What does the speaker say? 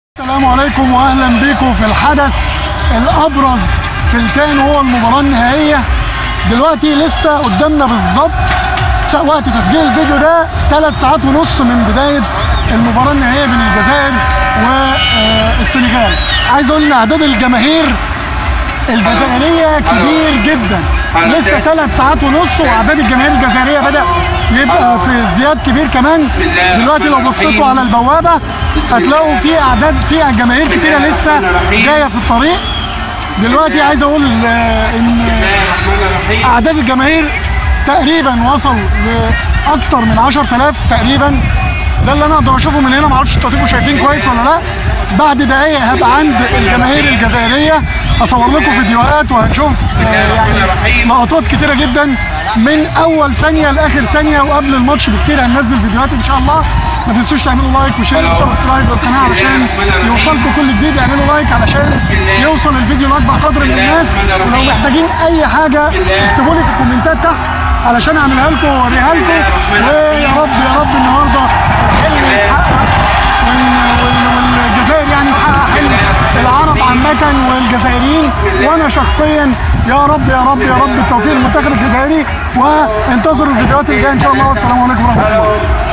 السلام عليكم واهلا بيكم في الحدث الابرز في الكان هو المباراه النهائيه دلوقتي لسه قدامنا بالظبط س- وقت تسجيل الفيديو ده ثلاث ساعات ونص من بدايه المباراه النهائيه بين الجزائر والسنغال عايز اقول ان اعداد الجماهير الجزائريه كبير جدا لسه ثلاث ساعات ونص واعداد الجماهير الجزائريه بدا يبقى في ازدياد كبير كمان دلوقتي لو بصيتوا على البوابه هتلاقوا في اعداد في جماهير كتيره لسه جايه في الطريق دلوقتي عايز اقول آه، ان اعداد الجماهير تقريبا وصل لاكتر من 10000 تقريبا ده اللي انا اقدر اشوفه من هنا معرفش انتوا هتبقوا شايفين كويس ولا لا بعد دقايق هبقى عند الجماهير الجزائريه هصور لكم فيديوهات وهنشوف آه، يعني لقطات كتيره جدا من اول ثانيه لاخر ثانيه وقبل الماتش بكتير هننزل فيديوهات ان شاء الله ما تنسوش تعملوا لايك وشير وسبسكرايب للقناه علشان يوصلكم كل جديد اعملوا لايك علشان يوصل الفيديو لاكبر قدر من الناس ولو محتاجين اي حاجه اكتبوا لي في الكومنتات تحت علشان اعملها لكم واوريها لكم ويا رب يا رب النهارده الحلم يتحقق وال- وال- والجزائر يعني تحقق حلم العرب عامة والجزائريين وانا شخصيا يا رب يا رب يا رب التوفيق للمنتخب الجزائري وانتظروا الفيديوهات اللي جايه ان شاء الله والسلام عليكم ورحمه الله